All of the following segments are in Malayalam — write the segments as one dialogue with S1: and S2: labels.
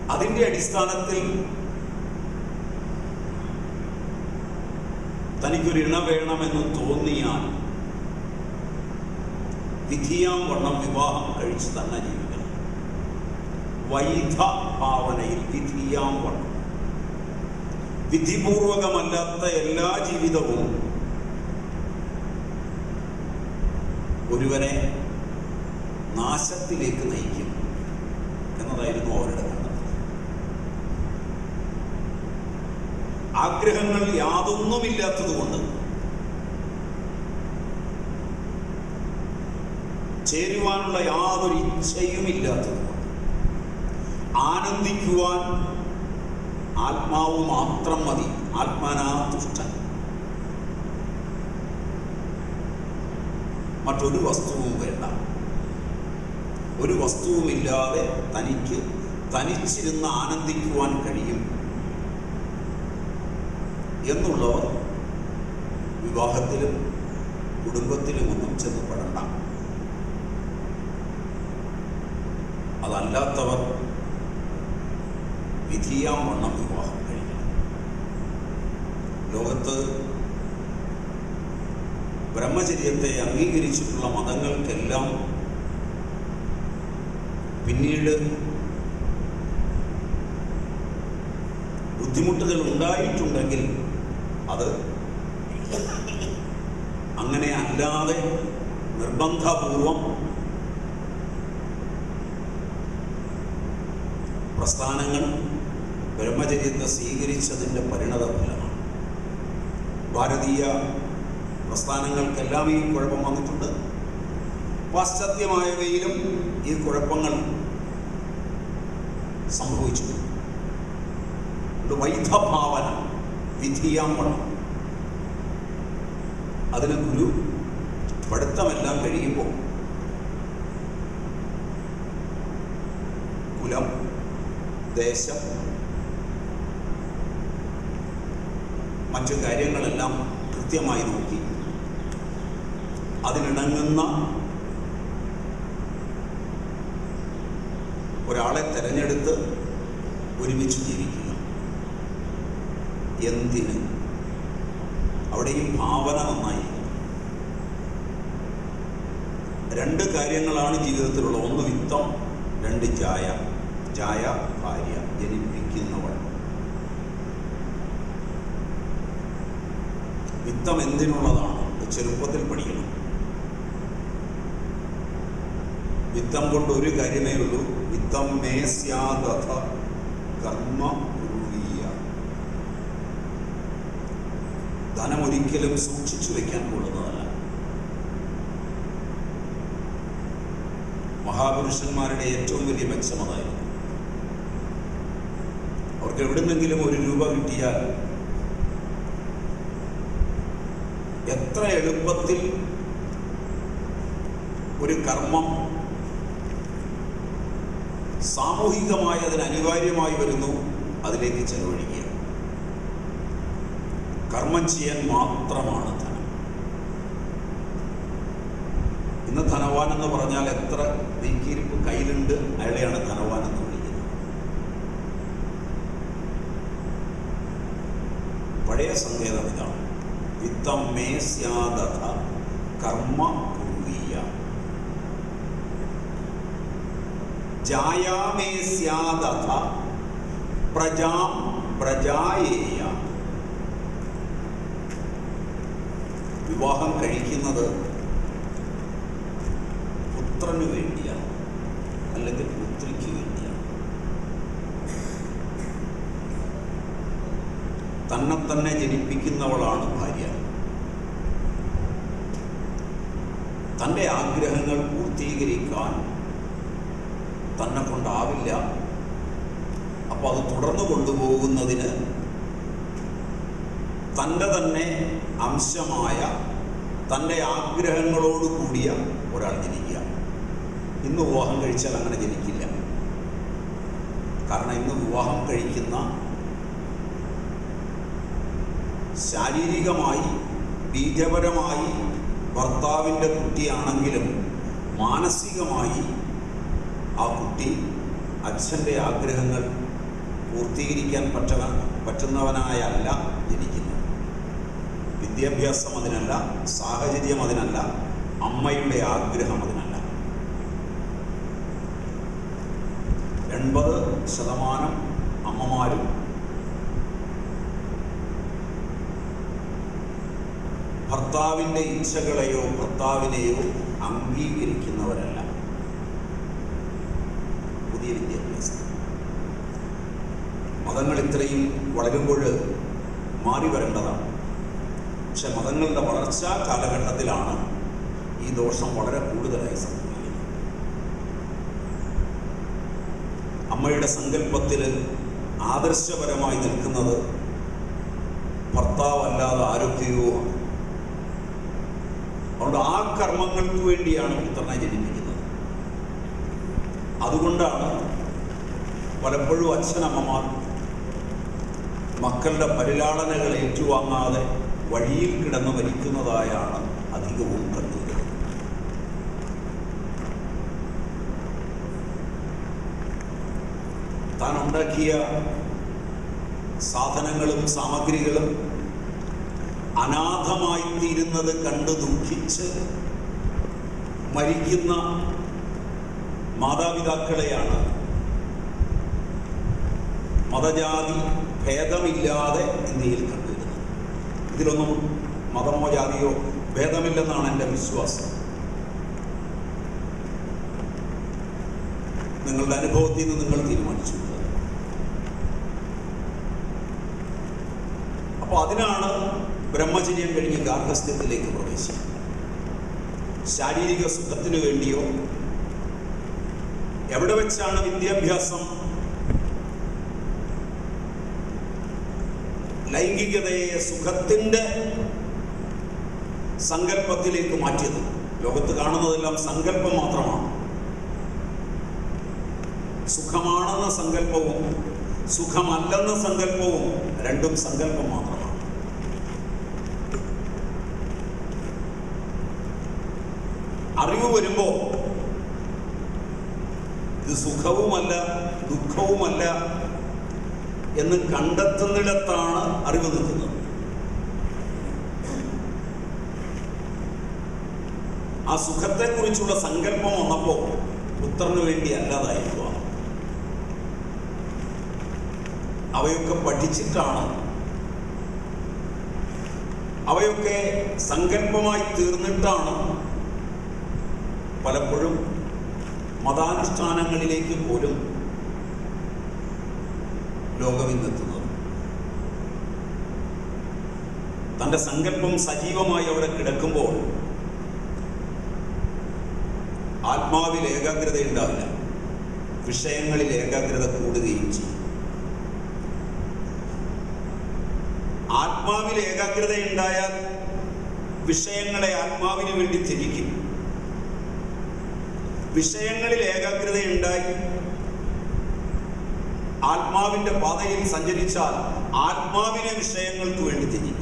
S1: അതിൻ്റെ അടിസ്ഥാനത്തിൽ തനിക്കൊരു ഇണ വേണമെന്ന് തോന്നിയാൽ വിധിയാം വണ്ണം വിവാഹം കഴിച്ച് തന്നെ ജീവിക്കണം വൈധ ഭാവനയിൽ വിധിയാം വണ്ണം വിധിപൂർവകമല്ലാത്ത എല്ലാ ജീവിതവും ഒരുവനെ നാശത്തിലേക്ക് നയിക്കും എന്നതായിരുന്നു അവരുടെ കണ്ടെത്തൽ ആഗ്രഹങ്ങൾ യാതൊന്നുമില്ലാത്തതുകൊണ്ട് ചേരുവാനുള്ള യാതൊരു ഇച്ഛയുമില്ലാത്തതുകൊണ്ട് ആനന്ദിക്കുവാൻ ആത്മാവ് മാത്രം മതി ആത്മാനാ തുഷ്ടൻ മറ്റൊരു വസ്തുവും വേണ്ട ഒരു വസ്തുവുമില്ലാതെ തനിക്ക് തനിച്ചിരുന്ന് ആനന്ദിക്കുവാൻ കഴിയും എന്നുള്ളവർ വിവാഹത്തിലും കുടുംബത്തിലുമൊന്നും ചെന്നപ്പെടണ്ട അതല്ലാത്തവർ വിധിയാം വണ്ണം വിവാഹം കഴിക്കണം ലോകത്ത് ബ്രഹ്മചര്യത്തെ അംഗീകരിച്ചിട്ടുള്ള മതങ്ങൾക്കെല്ലാം പിന്നീട് ബുദ്ധിമുട്ടുകൾ ഉണ്ടായിട്ടുണ്ടെങ്കിൽ അത് അങ്ങനെ അല്ലാതെ നിർബന്ധപൂർവം പ്രസ്ഥാനങ്ങൾ ബ്രഹ്മചര്യത്തെ സ്വീകരിച്ചതിൻ്റെ പരിണതഫലമാണ് ഭാരതീയ പ്രസ്ഥാനങ്ങൾക്കെല്ലാം ഈ കുഴപ്പം വന്നിട്ടുണ്ട് പാശ്ചാത്യമായവയിലും ഈ കുഴപ്പങ്ങൾ സംഭവിച്ചു ഇത് വൈധഭാവന വിധിയാം വണ്ണം അതിന് ഗുരു പഠിത്തമെല്ലാം കഴിയുമ്പോൾ കുലം ദേശം മറ്റു കാര്യങ്ങളെല്ലാം കൃത്യമായി നോക്കി അതിനിണങ്ങുന്ന ഒരാളെ തിരഞ്ഞെടുത്ത് ഒരുമിച്ച് ജീവിക്കുക എന്തിന് അവിടെയും ഭാവന നന്നായിരിക്കും രണ്ട് കാര്യങ്ങളാണ് ജീവിതത്തിലുള്ള ഒന്ന് വിത്തം രണ്ട് ജായ ജായ ഭാര്യ ജനിപ്പിക്കുന്നവൾ വിത്തം എന്തിനുള്ളതാണ് ഇത് ചെറുപ്പത്തിൽ പഠിക്കണം വിത്തം കൊണ്ട് ഒരു കാര്യമേ ഉള്ളൂ വിത്തം മേ സ്യാദഥ കർമ്മ കുറുവീയ ധനം ഒരിക്കലും സൂക്ഷിച്ചു വെക്കാൻ കൊള്ളുന്നതല്ല മഹാപുരുഷന്മാരുടെ ഏറ്റവും വലിയ മെച്ചം അതായിരുന്നു അവർക്ക് എവിടുന്നെങ്കിലും ഒരു രൂപ കിട്ടിയാൽ എത്ര എളുപ്പത്തിൽ ഒരു കർമ്മം സാമൂഹികമായി അതിന് അനിവാര്യമായി വരുന്നു അതിലേക്ക് ചെലവഴിക്കുക കർമ്മം ചെയ്യാൻ മാത്രമാണ് ധനം ഇന്ന് ധനവാൻ എന്ന് പറഞ്ഞാൽ എത്ര നീക്കിയിരിപ്പ് കയ്യിലുണ്ട് അയാളെയാണ് ധനവാൻ എന്ന് വിളിക്കുന്നത് പഴയ സങ്കേതം ഇതാണ് വിത്തം മേ സ്യാദഥ കർമ്മ കുർവീയ ജായാമേ സ്യാദഥ പ്രജാം പ്രജായേയ വിവാഹം കഴിക്കുന്നത് പുത്രന് വേണ്ടിയാണ് അല്ലെങ്കിൽ പുത്രിക്ക് വേണ്ടിയാണ് തന്നെ തന്നെ ജനിപ്പിക്കുന്നവളാണ് ഭാര്യ തൻ്റെ ആഗ്രഹങ്ങൾ പൂർത്തീകരിക്കാൻ തന്നെ കൊണ്ടാവില്ല അപ്പോൾ അത് തുടർന്നു കൊണ്ടുപോകുന്നതിന് തൻ്റെ തന്നെ അംശമായ തൻ്റെ ആഗ്രഹങ്ങളോട് കൂടിയ ഒരാൾ ജനിക്കുക ഇന്ന് വിവാഹം കഴിച്ചാൽ അങ്ങനെ ജനിക്കില്ല കാരണം ഇന്ന് വിവാഹം കഴിക്കുന്ന ശാരീരികമായി ബീജപരമായി ഭർത്താവിൻ്റെ കുട്ടിയാണെങ്കിലും മാനസികമായി ആ കുട്ടി അച്ഛൻ്റെ ആഗ്രഹങ്ങൾ പൂർത്തീകരിക്കാൻ പറ്റണ പറ്റുന്നവനായല്ല ജനിക്കുന്നത് വിദ്യാഭ്യാസം അതിനല്ല സാഹചര്യം അതിനല്ല അമ്മയുടെ ആഗ്രഹം അതിനല്ല എൺപത് ശതമാനം അമ്മമാരും ഭർത്താവിൻ്റെ ഇച്ഛകളെയോ ഭർത്താവിനെയോ അംഗീകരിക്കുന്നവരല്ല പുതിയ വിദ്യാഭ്യാസം മതങ്ങൾ ഇത്രയും വളരുമ്പോൾ മാറി വരേണ്ടതാണ് പക്ഷെ മതങ്ങളുടെ വളർച്ചാ കാലഘട്ടത്തിലാണ് ഈ ദോഷം വളരെ കൂടുതലായി സംഭവിക്കുന്നത് അമ്മയുടെ സങ്കല്പത്തിൽ ആദർശപരമായി നിൽക്കുന്നത് ഭർത്താവ് അല്ലാതെ ആരൊക്കെയോ ആണ് അതുകൊണ്ട് ആ കർമ്മങ്ങൾക്ക് വേണ്ടിയാണ് പുത്രനെ ജനിപ്പിക്കുന്നത് അതുകൊണ്ടാണ് പലപ്പോഴും അച്ഛനമ്മമാർ മക്കളുടെ പരിലാളനകൾ ഏറ്റുവാങ്ങാതെ വഴിയിൽ കിടന്ന് മരിക്കുന്നതായാണ് അധികവും കണ്ടുവരുന്നത് താൻ ഉണ്ടാക്കിയ സാധനങ്ങളും സാമഗ്രികളും അനാഥമായി തീരുന്നത് കണ്ട് ദുഃഖിച്ച് മരിക്കുന്ന മാതാപിതാക്കളെയാണ് മതജാതി ഭേദമില്ലാതെ ഇന്ത്യയിൽ കണ്ടുവരുന്നത് ഇതിലൊന്നും മതമോ ജാതിയോ ഭേദമില്ലെന്നാണ് എൻ്റെ വിശ്വാസം നിങ്ങളുടെ അനുഭവത്തിൽ നിന്ന് നിങ്ങൾ തീരുമാനിച്ചു അപ്പോൾ അതിനാണ് ബ്രഹ്മചര്യം കഴിഞ്ഞ് ഗാർഹസ്ഥ്യത്തിലേക്ക് പ്രവേശിക്കുന്നത് ശാരീരിക സുഖത്തിനു വേണ്ടിയോ എവിടെ വെച്ചാണ് വിദ്യാഭ്യാസം ലൈംഗികതയെ സുഖത്തിൻ്റെ സങ്കല്പത്തിലേക്ക് മാറ്റിയത് ലോകത്ത് കാണുന്നതെല്ലാം സങ്കല്പം മാത്രമാണ് സുഖമാണെന്ന സങ്കല്പവും സുഖമല്ലെന്ന സങ്കല്പവും രണ്ടും സങ്കല്പം മാത്രമാണ് അറിവ് വരുമ്പോൾ ഇത് സുഖവുമല്ല ദുഃഖവുമല്ല എന്ന് കണ്ടെത്തുന്നിടത്താണ് അറിവ് നിൽക്കുന്നത് ആ സുഖത്തെക്കുറിച്ചുള്ള സങ്കല്പം വന്നപ്പോൾ പുത്രന് വേണ്ടി അല്ലാതായിരിക്കുക അവയൊക്കെ പഠിച്ചിട്ടാണ് അവയൊക്കെ സങ്കല്പമായി തീർന്നിട്ടാണ് പലപ്പോഴും മതാനുഷ്ഠാനങ്ങളിലേക്ക് പോലും ലോകം ഇന്നെത്തുന്നത് തൻ്റെ സങ്കല്പം സജീവമായി അവിടെ കിടക്കുമ്പോൾ ആത്മാവിൽ ഏകാഗ്രത ഉണ്ടാവില്ല വിഷയങ്ങളിൽ ഏകാഗ്രത കൂടുകയും ചെയ്യും ആത്മാവിൽ ഏകാഗ്രത ഉണ്ടായാൽ വിഷയങ്ങളെ ആത്മാവിന് വേണ്ടി ത്യജിക്കും വിഷയങ്ങളിൽ ഏകാഗ്രത ഉണ്ടായി ആത്മാവിന്റെ പാതയിൽ സഞ്ചരിച്ചാൽ ആത്മാവിനെ വിഷയങ്ങൾക്ക് വേണ്ടി ത്യജിക്കും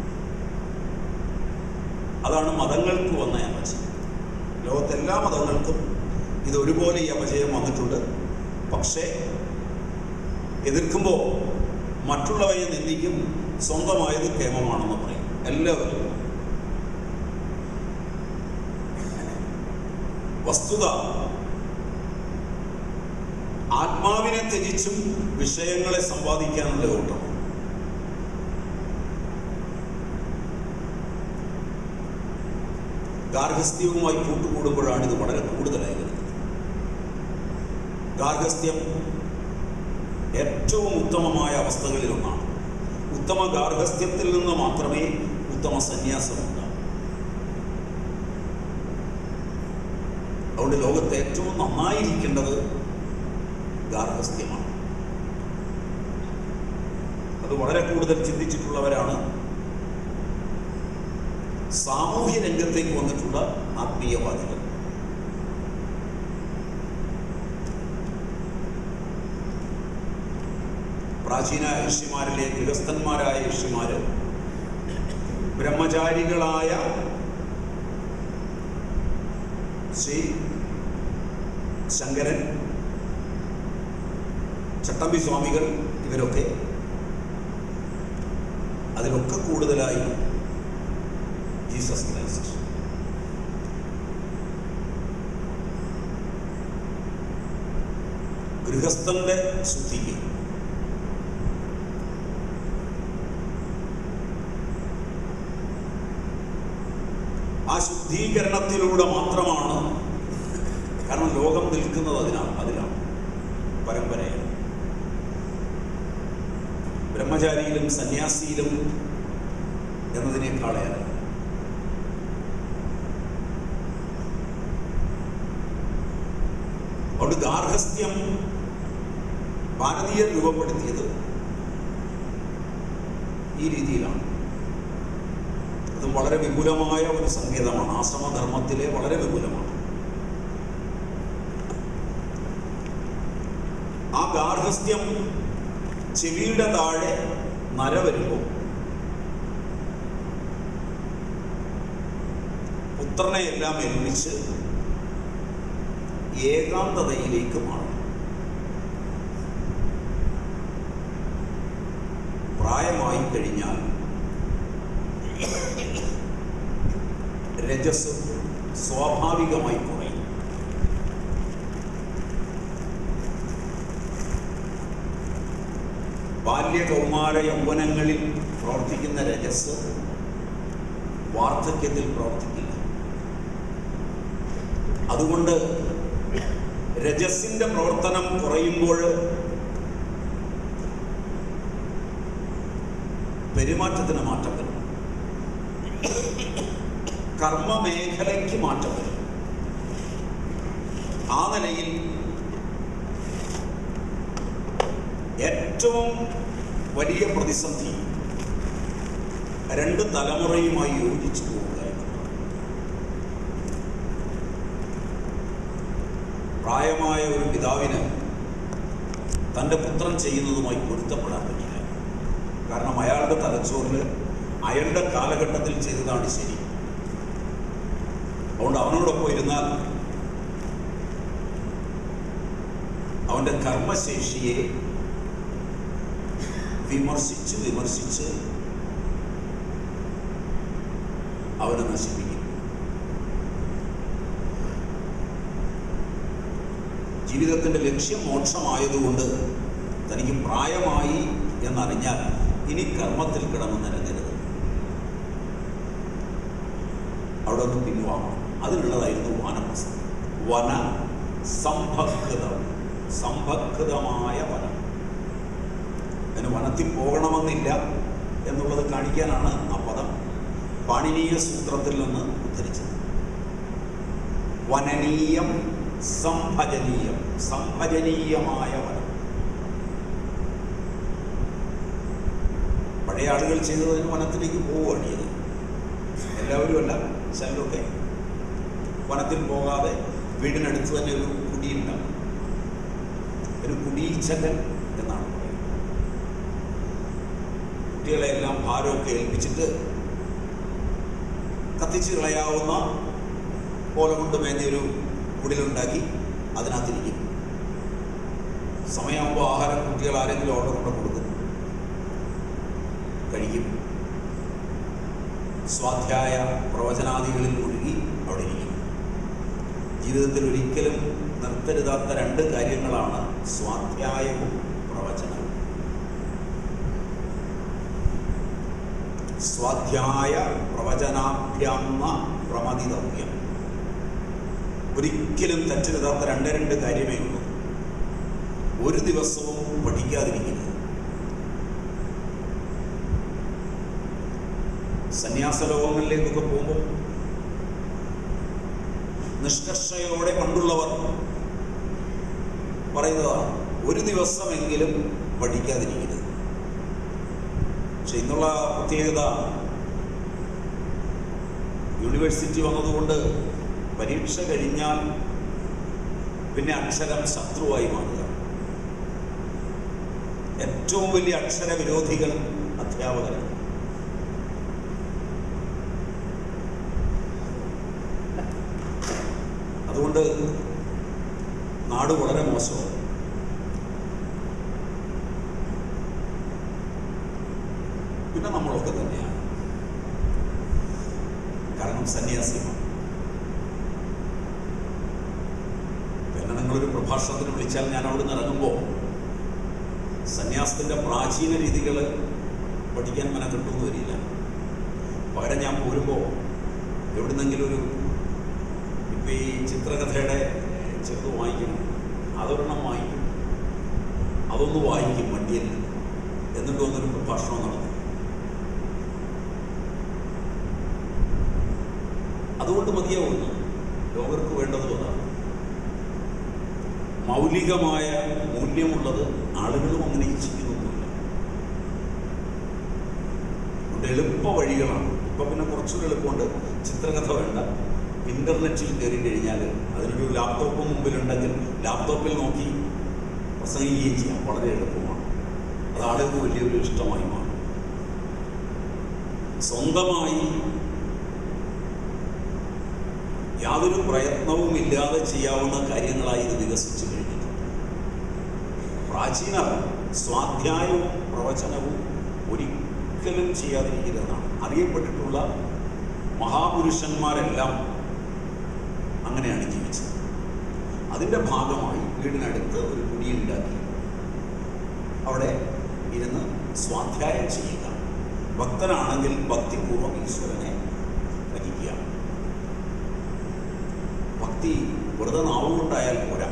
S1: അതാണ് മതങ്ങൾക്ക് വന്ന അപജയം ലോകത്തെല്ലാ മതങ്ങൾക്കും ഇത് ഒരുപോലെ ഈ അപജയം വന്നിട്ടുണ്ട് പക്ഷേ എതിർക്കുമ്പോൾ മറ്റുള്ളവയെ നിന്ദിക്കും സ്വന്തമായത് കേമമാണെന്ന് പറയും എല്ലാവരും വസ്തുത ആത്മാവിനെ ത്യജിച്ചും വിഷയങ്ങളെ സമ്പാദിക്കാനുള്ള ഓട്ടം ഗാർഹസ്ഥ്യവുമായി കൂട്ടുകൂടുമ്പോഴാണ് ഇത് വളരെ കൂടുതലായി വരുന്നത് ഗാർഹസ്ഥ്യം ഏറ്റവും ഉത്തമമായ അവസ്ഥകളിലൊന്നാണ് ഉത്തമ ഗാർഹസ്ഥ്യത്തിൽ നിന്ന് മാത്രമേ ഉത്തമ സന്യാസം ഉണ്ടാവൂ അതുകൊണ്ട് ലോകത്ത് ഏറ്റവും നന്നായിരിക്കേണ്ടത് ഗാർഹസ്ഥ്യമാണ് അത് വളരെ കൂടുതൽ ചിന്തിച്ചിട്ടുള്ളവരാണ് സാമൂഹ്യ രംഗത്തേക്ക് വന്നിട്ടുള്ള ആത്മീയവാദികൾ പ്രാചീന ഋഷിമാരിലെ ഗൃഹസ്ഥന്മാരായ ഋഷിമാര് ബ്രഹ്മചാരികളായ ശ്രീ ശങ്കരൻ ചട്ടമ്പി സ്വാമികൾ ഇവരൊക്കെ അതിലൊക്കെ കൂടുതലായി ജീസസ് ക്രൈസ്റ്റ് ഗൃഹസ്ഥന്റെ ശുദ്ധിക്ക് ആ ശുദ്ധീകരണത്തിലൂടെ മാത്രമാണ് കാരണം ലോകം നിൽക്കുന്നത് അതിനാണ് അതിലാണ് പരമ്പരയാണ് ബ്രഹ്മചാരിയിലും സന്യാസിയിലും എന്നതിനേക്കാളേറെ അതുകൊണ്ട് ഗാർഹസ്ഥ്യം ഭാരതീയർ രൂപപ്പെടുത്തിയത് ഈ രീതിയിലാണ് അത് വളരെ വിപുലമായ ഒരു സംഗീതമാണ് ആശ്രമധർമ്മത്തിലെ വളരെ വിപുലമാണ് ആ ഗാർഹസ്ഥ്യം ചെവിയുടെ താഴെ നര വരുമ്പോൾ പുത്രനെ എല്ലാം ഏൽപ്പിച്ച് ഏകാന്തതയിലേക്ക് മാറും പ്രായമായി കഴിഞ്ഞാൽ രജസ് സ്വാഭാവികമായി കുറയും ബാല്യകൗമാര യൗവനങ്ങളിൽ പ്രവർത്തിക്കുന്ന രജസ് വാർദ്ധക്യത്തിൽ പ്രവർത്തിക്കില്ല അതുകൊണ്ട് രജസിന്റെ പ്രവർത്തനം കുറയുമ്പോൾ പെരുമാറ്റത്തിന് മാറ്റം വരും കർമ്മമേഖലയ്ക്ക് മാറ്റം വരും ആ നിലയിൽ ഏറ്റവും വലിയ പ്രതിസന്ധി രണ്ട് തലമുറയുമായി യോജിച്ചു പോവുക എന്നുള്ളതാണ് പ്രായമായ ഒരു പിതാവിന് തൻ്റെ പുത്രൻ ചെയ്യുന്നതുമായി പൊരുത്തപ്പെടാൻ പറ്റില്ല കാരണം അയാളുടെ തലച്ചോറിൽ അയാളുടെ കാലഘട്ടത്തിൽ ചെയ്തതാണ് ശരി അതുകൊണ്ട് അവനോടൊപ്പം ഇരുന്നാൽ അവൻ്റെ കർമ്മശേഷിയെ വിമർശിച്ച് വിമർശിച്ച് അവനെ നശിപ്പിക്കും ജീവിതത്തിൻ്റെ ലക്ഷ്യം മോക്ഷമായതുകൊണ്ട് തനിക്ക് പ്രായമായി എന്നറിഞ്ഞാൽ ഇനി കർമ്മത്തിൽ കിടന്ന് നിരങ്ങരുത് അവിടെ ഒന്ന് പിൻവാങ്ങണം അതിനുള്ളതായിരുന്നു വാനപ്രസ്ഥം വന സംഭകൃതം സംഭകൃതമായ വനം അതിന് വനത്തിൽ പോകണമെന്നില്ല എന്നുള്ളത് കാണിക്കാനാണ് ആ പദം പാണിനീയ സൂത്രത്തിൽ നിന്ന് ഉദ്ധരിച്ചത് വനനീയം സംഭജനീയം സംഭജനീയമായ വനം പഴയ ആളുകൾ ചെയ്തതിന് വനത്തിലേക്ക് പോവുകയാണ് ചെയ്തത് എല്ലാവരും അല്ല ചിലരൊക്കെ വനത്തിൽ പോകാതെ വീടിനടുത്ത് തന്നെ ഒരു കുടിയുണ്ടാവും ഒരു കുടീച്ചകൻ എന്നാണ് പറയുന്നത് കുട്ടികളെ എല്ലാം ഭാരമൊക്കെ ഏൽപ്പിച്ചിട്ട് കത്തിച്ച് കളയാവുന്ന പോല കൊണ്ട് മേഞ്ഞൊരു കുടിലുണ്ടാക്കി അതിനകത്തിരിക്കും സമയമാകുമ്പോൾ ആഹാരം കുട്ടികൾ ആരെങ്കിലും ഓർഡർ കൊണ്ട് കൊടുക്കും കഴിക്കും സ്വാധ്യായ പ്രവചനാദികളിൽ മുഴുകി അവിടെ ഇരിക്കും ജീവിതത്തിൽ ഒരിക്കലും നിർത്തരുതാത്ത രണ്ട് കാര്യങ്ങളാണ് സ്വാധ്യായവും പ്രവചനവും സ്വാധ്യായ പ്രവചനാഭ്യാമ പ്രമതിതവ്യം ഒരിക്കലും തെറ്റരുതാത്ത രണ്ട് രണ്ട് കാര്യമേ ഉള്ളൂ ഒരു ദിവസവും പഠിക്കാതിരിക്കരുത് സന്യാസ ലോകങ്ങളിലേക്കൊക്കെ പോകുമ്പോൾ നിഷ്കർഷയോടെ പണ്ടുള്ളവർ പറയുന്നതാണ് ഒരു ദിവസമെങ്കിലും പഠിക്കാതിരിക്കരുത് പക്ഷെ ഇന്നുള്ള പ്രത്യേകത യൂണിവേഴ്സിറ്റി വന്നതുകൊണ്ട് പരീക്ഷ കഴിഞ്ഞാൽ പിന്നെ അക്ഷരം ശത്രുവായി മാറുക ഏറ്റവും വലിയ അക്ഷര വിരോധികൾ അധ്യാപകരാണ് അതുകൊണ്ട് നാട് വളരെ മോശമാണ് പിന്നെ നമ്മളൊക്കെ തന്നെയാണ് കാരണം സന്യാസിമാണ് പിന്നെ നിങ്ങളൊരു പ്രഭാഷണത്തിന് വിളിച്ചാൽ ഞാൻ അവിടെ നിന്ന് ഇറങ്ങുമ്പോൾ സന്യാസത്തിൻ്റെ പ്രാചീന രീതികൾ പഠിക്കാൻ മെനക്കെട്ടൊന്നും വരില്ല പകരം ഞാൻ പോരുമ്പോൾ എവിടുന്നെങ്കിലും ഒരു ഇപ്പം ഈ ചിത്രകഥയുടെ ചെറുത് വായിക്കണം അതൊരെണ്ണം വായിക്കും അതൊന്ന് വായിക്കും വണ്ടിയിൽ എന്നിട്ട് ഒന്നൊരു പ്രഭാഷണം നടത്തും അതുകൊണ്ട് മതിയാവുന്നു ലോകർക്ക് വേണ്ടത് അതാണ് മൗലികമായ മൂല്യമുള്ളത് ആളുകളും അങ്ങനെ ഇച്ഛിക്കുന്നൊന്നുമില്ല അതുകൊണ്ട് എളുപ്പ വഴികളാണ് ഇപ്പം പിന്നെ കുറച്ചുകൂടി എളുപ്പമുണ്ട് ചിത്രകഥ വേണ്ട ഇൻ്റർനെറ്റിൽ കയറി കഴിഞ്ഞാൽ അതിനൊരു ലാപ്ടോപ്പ് മുമ്പിലുണ്ടെങ്കിൽ ലാപ്ടോപ്പിൽ നോക്കി പ്രസംഗിക്കുകയും ചെയ്യാം വളരെ എളുപ്പമാണ് അത് ആളുകൾക്ക് വലിയൊരു ഇഷ്ടമായി മാറും സ്വന്തമായി യാതൊരു പ്രയത്നവും ഇല്ലാതെ ചെയ്യാവുന്ന കാര്യങ്ങളായി ഇത് വികസിച്ചു കഴിഞ്ഞിട്ടുണ്ട് പ്രാചീനർ സ്വാധ്യായവും പ്രവചനവും ഒരിക്കലും ചെയ്യാതിരിക്കരുതെന്നാണ് അറിയപ്പെട്ടിട്ടുള്ള മഹാപുരുഷന്മാരെല്ലാം അങ്ങനെയാണ് ജീവിച്ചത് അതിൻ്റെ ഭാഗമായി വീടിനടുത്ത് ഒരു കുടിയുണ്ടാക്കി അവിടെ ഇരുന്ന് സ്വാധ്യായം ചെയ്യുക ഭക്തനാണെങ്കിൽ ഭക്തിപൂർവ്വം ഈശ്വരനെ ഭജിക്കുക ഭക്തി വെറുതെ നാവും കൊണ്ടായാൽ പോരാ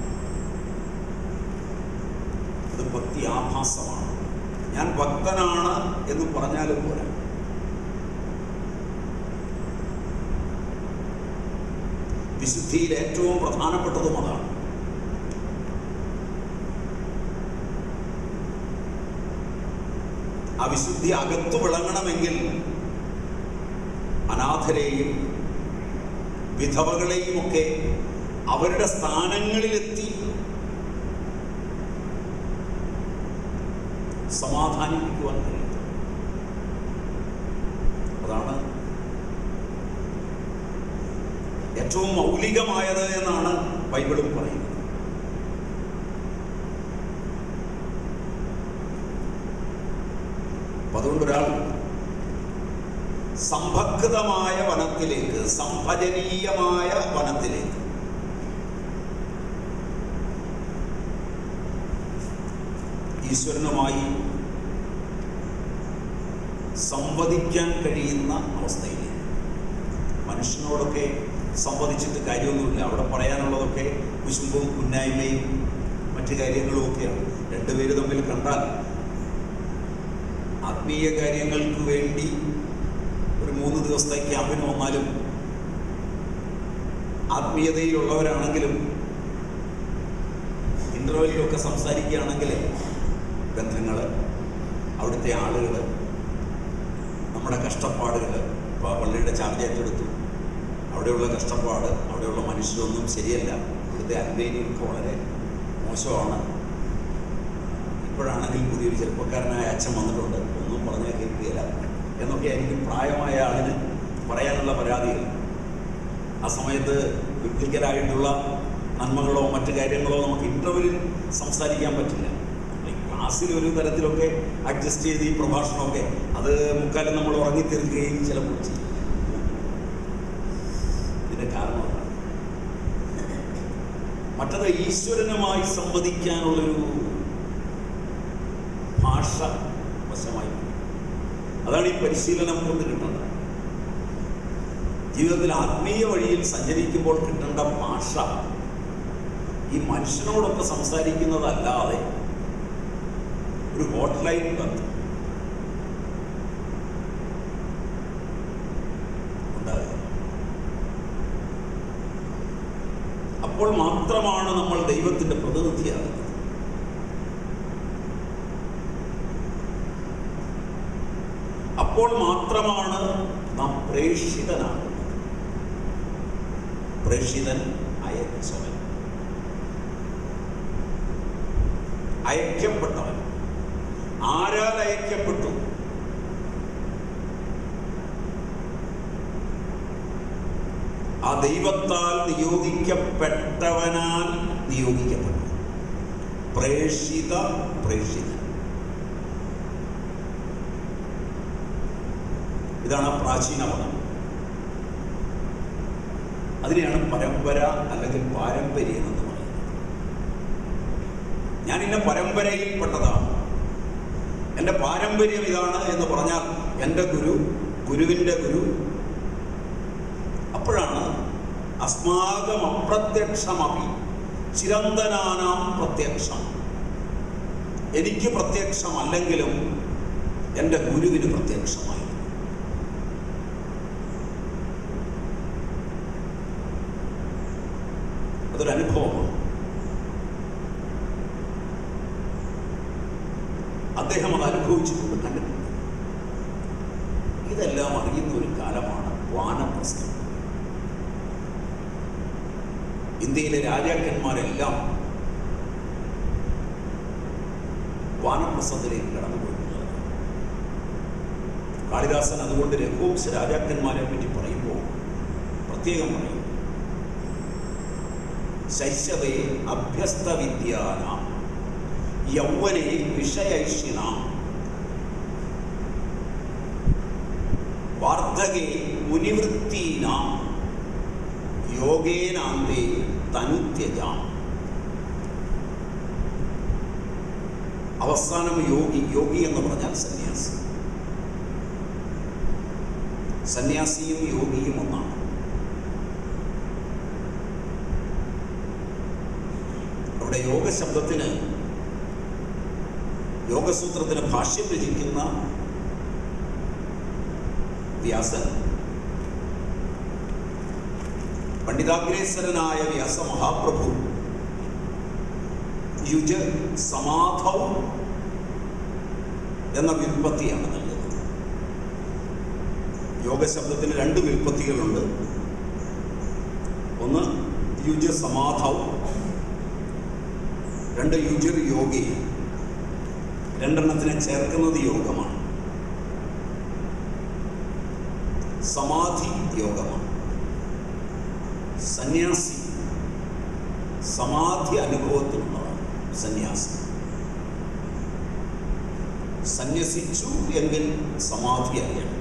S1: അത് ഭക്തി ആഭാസമാണ് ഞാൻ ഭക്തനാണ് എന്ന് പറഞ്ഞാലും പോരാ വിശുദ്ധിയിൽ ഏറ്റവും പ്രധാനപ്പെട്ടതും അതാണ് ആ വിശുദ്ധി അകത്തു വിളങ്ങണമെങ്കിൽ അനാഥരെയും വിധവകളെയും ഒക്കെ അവരുടെ സ്ഥാനങ്ങളിലെത്തി സമാധാനിപ്പിക്കുവാൻ കഴിയും അതാണ് ഏറ്റവും മൗലികമായത് എന്നാണ് ബൈബിളും പറയുന്നത് അപ്പൊ അതുകൊണ്ട് ഒരാൾ സംഭക്തമായ വനത്തിലേക്ക് സംഭജനീയമായ വനത്തിലേക്ക് ഈശ്വരനുമായി സംവദിക്കാൻ കഴിയുന്ന അവസ്ഥയിലേക്ക് മനുഷ്യനോടൊക്കെ സംവദിച്ചിട്ട് കാര്യമൊന്നുമില്ല അവിടെ പറയാനുള്ളതൊക്കെ കുശുമ്പും കുന്നായ്മയും മറ്റു കാര്യങ്ങളും ഒക്കെയാണ് രണ്ടുപേര് തമ്മിൽ കണ്ടാൽ ആത്മീയ കാര്യങ്ങൾക്ക് വേണ്ടി ഒരു മൂന്ന് ദിവസത്തെ ക്യാമ്പിന് വന്നാലും ആത്മീയതയിലുള്ളവരാണെങ്കിലും ഇൻ്റർവെല്ലിലൊക്കെ സംസാരിക്കുകയാണെങ്കിൽ ബന്ധങ്ങൾ അവിടുത്തെ ആളുകൾ നമ്മുടെ കഷ്ടപ്പാടുകൾ ഇപ്പോൾ പള്ളിയുടെ ചാർജ് ഏറ്റെടുത്തു അവിടെയുള്ള കഷ്ടപ്പാട് അവിടെയുള്ള മനുഷ്യരൊന്നും ശരിയല്ല ഇവിടുത്തെ അൻപേനിയൊക്കെ വളരെ മോശമാണ് ഇപ്പോഴാണെങ്കിൽ പുതിയൊരു ചെറുപ്പക്കാരനായ അച്ഛൻ വന്നിട്ടുണ്ട് ഒന്നും പറഞ്ഞാൽ കേൾക്കുകയില്ല എന്നൊക്കെ ആയിരിക്കും പ്രായമായ ആളിന് പറയാനുള്ള പരാതികൾ ആ സമയത്ത് ബിബ്ലിക്കലായിട്ടുള്ള നന്മകളോ മറ്റു കാര്യങ്ങളോ നമുക്ക് ഇൻ്റർവ്യൂവിൽ സംസാരിക്കാൻ പറ്റില്ല ഈ ക്ലാസ്സിൽ ഒരു തരത്തിലൊക്കെ അഡ്ജസ്റ്റ് ചെയ്ത് ഈ പ്രഭാഷണമൊക്കെ അത് മുക്കാലം നമ്മൾ ഉറങ്ങിത്തീർക്കുകയും ചിലപ്പോൾ ചെയ്യും ഇതിൻ്റെ കാരണം അതാണ് മറ്റത് ഈശ്വരനുമായി സംവദിക്കാനുള്ളൊരു ഭാഷ വശമായി അതാണ് ഈ പരിശീലനം കൊണ്ട് കിട്ടുന്നത് ജീവിതത്തിൽ ആത്മീയ വഴിയിൽ സഞ്ചരിക്കുമ്പോൾ കിട്ടേണ്ട ഭാഷ ഈ മനുഷ്യനോടൊക്കെ സംസാരിക്കുന്നതല്ലാതെ ഒരു ഹോട്ട്ലൈൻ ബന്ധം ഉണ്ടാകുക അപ്പോൾ മാത്രമാണ് നമ്മൾ ദൈവത്തിൻ്റെ പ്രതിനിധിയാകുന്നത് അപ്പോൾ മാത്രമാണ് നാം പ്രേക്ഷിതനാകുന്നത് പ്രേക്ഷിതൻ അയച്ചവൻ അയക്കപ്പെട്ടവൻ ആരാൽ അയക്കപ്പെട്ടു ആ ദൈവത്താൽ നിയോഗിക്കപ്പെട്ടവനാൽ നിയോഗിക്കപ്പെട്ടു പ്രേക്ഷിത പ്രേക്ഷിതൻ ഇതാണ് ആ പ്രാചീന പദം അതിനെയാണ് പരമ്പര അല്ലെങ്കിൽ പാരമ്പര്യം എന്ന് പറയുന്നത് ഞാൻ ഇന്ന പരമ്പരയിൽപ്പെട്ടതാണ് എൻ്റെ പാരമ്പര്യം ഇതാണ് എന്ന് പറഞ്ഞാൽ എൻ്റെ ഗുരു ഗുരുവിൻ്റെ ഗുരു അപ്പോഴാണ് അസ്മാകം അപ്രത്യക്ഷമപി ചിരന്തനാനാം പ്രത്യക്ഷം എനിക്ക് പ്രത്യക്ഷമല്ലെങ്കിലും എൻ്റെ ഗുരുവിന് പ്രത്യക്ഷമായി അതൊരു അനുഭവമാണ് അദ്ദേഹം അത് അനുഭവിച്ചിട്ടുണ്ട് കണ്ടിട്ടുണ്ട് ഇതെല്ലാം അറിയുന്ന ഒരു കാലമാണ് വാനപ്രസ്ഥം ഇന്ത്യയിലെ രാജാക്കന്മാരെല്ലാം വാനപ്രസ്ഥത്തിലേക്ക് കടന്നുപോയിട്ടുള്ളത് കാളിദാസൻ അതുകൊണ്ട് രഘുവംശ രാജാക്കന്മാരെ പറ്റി പറയുമ്പോൾ പ്രത്യേകം പറയും ശൈശവേ അഭ്യസ്ത വിദ്യാന യൗവനെ വിഷയൈഷിണ വാർദ്ധകേ മുനിവൃത്തീന യോഗേനാന്തേ തനുത്യജ അവസാനം യോഗി യോഗി എന്ന് പറഞ്ഞാൽ സന്യാസി സന്യാസിയും യോഗിയും ഒന്നാണ് അവിടെ യോഗ ശബ്ദത്തിന് യോഗസൂത്രത്തിന് ഭാഷ്യം രചിക്കുന്ന വ്യാസൻ പണ്ഡിതാഗ്രേസരനായ വ്യാസ മഹാപ്രഭു യുജ സമാധൗ എന്ന വ്യുൽപ്പത്തിയാണ് നൽകുന്നത് യോഗശബ്ദത്തിന് രണ്ട് വ്യുൽപ്പത്തികളുണ്ട് ഒന്ന് യുജ സമാധൗ രണ്ട് യുജർ യോഗി രണ്ടെണ്ണത്തിനെ ചേർക്കുന്നത് യോഗമാണ് സമാധി യോഗമാണ് സന്യാസി സമാധി അനുഭവത്തിലുള്ളതാണ് സന്യാസി സന്യസിച്ചു എങ്കിൽ സമാധി അറിയണം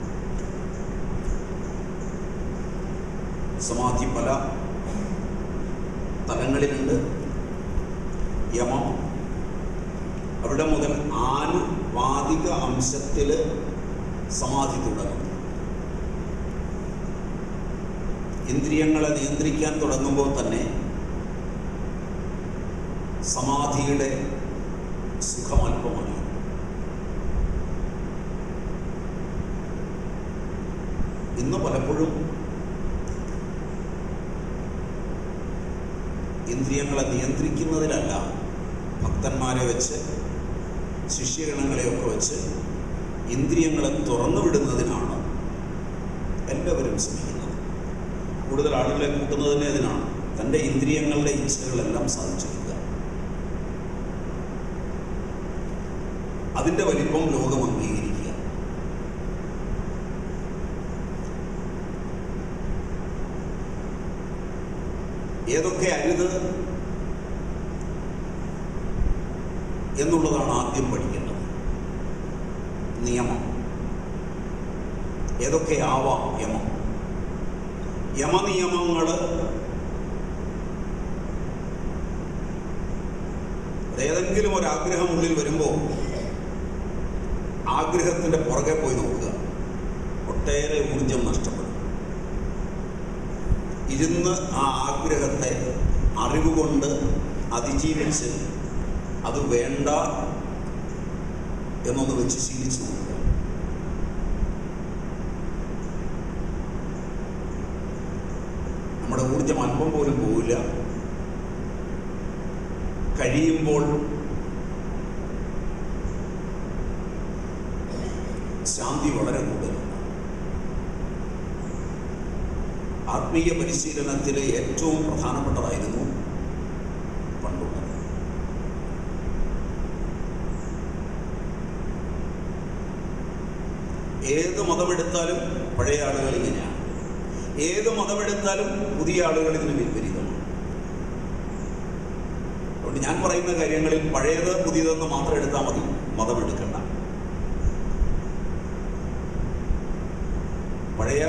S1: സമാധി പല തലങ്ങളിലുണ്ട് യമം അവിടെ മുതൽ ആനുപാതിക അംശത്തിൽ സമാധി തുടങ്ങും ഇന്ദ്രിയങ്ങളെ നിയന്ത്രിക്കാൻ തുടങ്ങുമ്പോൾ തന്നെ സമാധിയുടെ സുഖം അല്പമാണ് ഇന്ന് പലപ്പോഴും ഇന്ദ്രിയങ്ങളെ നിയന്ത്രിക്കുന്നതിലല്ല ഭക്തന്മാരെ വെച്ച് ശിഷ്യഗണങ്ങളെയൊക്കെ വെച്ച് ഇന്ദ്രിയങ്ങളെ തുറന്നു വിടുന്നതിനാണ് എല്ലാവരും ശ്രമിക്കുന്നത് കൂടുതൽ ആളുകളെ കൂട്ടുന്നതിന് ഇതിനാണ് തൻ്റെ ഇന്ദ്രിയങ്ങളുടെ ഇച്ഛകളെല്ലാം സാധിച്ചെടുക്കുക അതിൻ്റെ വലിപ്പം ലോകം അംഗീകരിക്കുക ഏതൊക്കെ അരുത് എന്നുള്ളതാണ് ആദ്യം പഠിക്കേണ്ടത് നിയമം ഏതൊക്കെ ആവാം യമം യമനിയമങ്ങൾ ഏതെങ്കിലും ഒരു ആഗ്രഹം ഉള്ളിൽ വരുമ്പോൾ ആഗ്രഹത്തിൻ്റെ പുറകെ പോയി നോക്കുക ഒട്ടേറെ ഊർജം നഷ്ടപ്പെടും ഇരുന്ന് ആ ആഗ്രഹത്തെ അറിവുകൊണ്ട് അതിജീവിച്ച് അത് വേണ്ട എന്നൊന്ന് വെച്ച് ശീലിച്ചു നോക്കുക നമ്മുടെ ഊർജം അല്പം പോലും പോവില്ല കഴിയുമ്പോൾ ശാന്തി വളരെ കൂടുതലുണ്ട് ആത്മീയ പരിശീലനത്തിലെ ഏറ്റവും പ്രധാനപ്പെട്ടതായിരുന്നു പണ്ടുള്ളത് ഏത് മതമെടുത്താലും പഴയ ആളുകൾ ഇങ്ങനെയാണ് ഏത് മതമെടുത്താലും പുതിയ ആളുകൾ ഇതിന് വിപരീതമാണ് അതുകൊണ്ട് ഞാൻ പറയുന്ന കാര്യങ്ങളിൽ പഴയത് പുതിയതെന്ന് മാത്രം എടുത്താൽ മതി മതം എടുക്കണ്ട പഴയ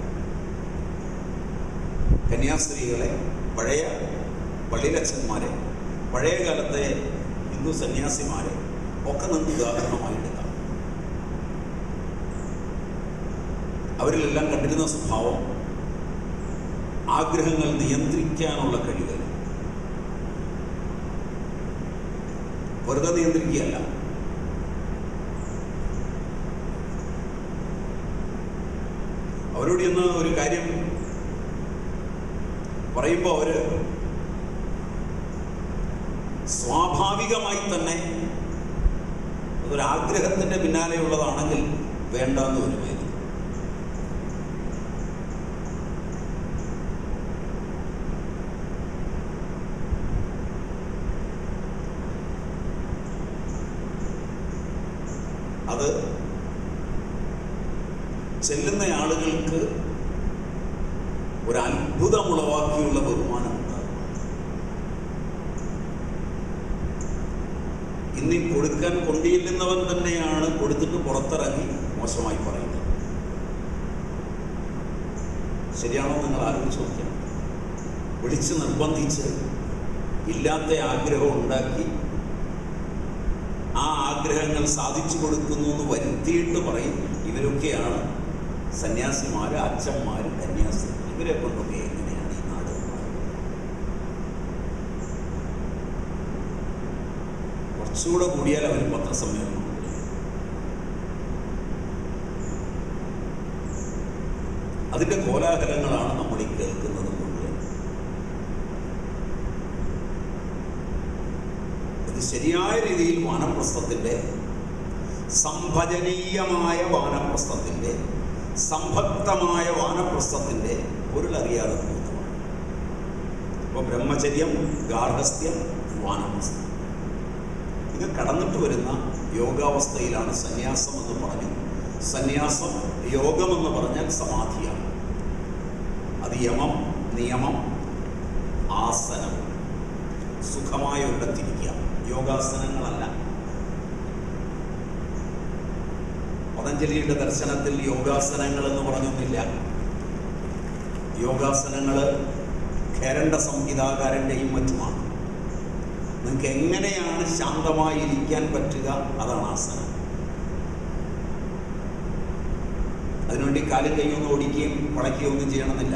S1: കന്യാസ്ത്രീകളെ പഴയ പള്ളിയിലച്ഛന്മാരെ പഴയ കാലത്തെ ഹിന്ദു സന്യാസിമാരെ ഒക്കെ നമുക്ക് ഉദാഹരണമായി എടുക്കാം അവരിലെല്ലാം കണ്ടിരുന്ന സ്വഭാവം ആഗ്രഹങ്ങൾ നിയന്ത്രിക്കാനുള്ള കഴിവ് വെറുതെ നിയന്ത്രിക്കുകയല്ല അവരോട് ഇന്ന് ഒരു കാര്യം പറയുമ്പോൾ അവര് സ്വാഭാവികമായി തന്നെ അതൊരു ആഗ്രഹത്തിന്റെ പിന്നാലെയുള്ളതാണെങ്കിൽ വേണ്ടെന്ന് വരുമായിരുന്നു അത് ചെല്ലുന്ന ആളുകൾക്ക് ഒരു അത്ഭുതമുളവാക്കിയുള്ള ബഹുമാനം ഉണ്ടാകും ഇന്ന് ഈ കൊടുക്കാൻ കൊണ്ടിയില്ലെന്നവൻ തന്നെയാണ് കൊടുത്തിട്ട് പുറത്തിറങ്ങി മോശമായി പറയുന്നത് ശരിയാണോ നിങ്ങൾ ആലോചിച്ച് നോക്കിയാൽ വിളിച്ച് നിർബന്ധിച്ച് ഇല്ലാത്ത ആഗ്രഹം ഉണ്ടാക്കി ആ ആഗ്രഹങ്ങൾ സാധിച്ചു കൊടുക്കുന്നു എന്ന് വരുത്തിയിട്ട് പറയും ഇവരൊക്കെയാണ് സന്യാസിമാര് അച്ഛന്മാര് കന്യാസി ഇവരെ കൊണ്ടൊക്കെ എങ്ങനെയാണ് ഈ നാട് മാറുന്നത്? കുറച്ചുകൂടെ കൂടിയാൽ അവർ പത്രസമ്മേളനം വിളിക്കും. അതിന്റെ കോലാഹലങ്ങളാണ് നമ്മൾ ഈ കേൾക്കുന്നത് മുഴുവൻ ഇത് ശരിയായ രീതിയിൽ വാനപ്രസ്ഥത്തിൻ്റെ സംഭജനീയമായ വാനപ്രസ്ഥത്തിൻ്റെ സംഭക്തമായ വാനപ്രസ്ഥത്തിൻ്റെ പൊരുളറിയാതെ പോകുന്നതാണ് ഇപ്പോൾ ബ്രഹ്മചര്യം ഗാർഹസ്ഥ്യം വാനപ്രസ്ഥം ഇത് കടന്നിട്ട് വരുന്ന യോഗാവസ്ഥയിലാണ് സന്യാസം എന്ന് പറഞ്ഞു സന്യാസം യോഗമെന്ന് പറഞ്ഞാൽ സമാധിയാണ് അത് യമം നിയമം ആസനം സുഖമായ ഒരിടത്തിരിക്കുക യോഗാസനങ്ങളല്ല പതഞ്ജലിയുടെ ദർശനത്തിൽ യോഗാസനങ്ങൾ എന്ന് പറഞ്ഞൊന്നില്ല യോഗാസനങ്ങൾ ഖേരണ്ട സംഹിതാകാരൻ്റെയും മറ്റുമാണ് നിങ്ങൾക്ക് എങ്ങനെയാണ് ശാന്തമായി ഇരിക്കാൻ പറ്റുക അതാണ് ആസനം അതിനുവേണ്ടി കാലും കൈയൊന്നും ഓടിക്കുകയും വളയ്ക്കുകയും ഒന്നും ചെയ്യണമെന്നില്ല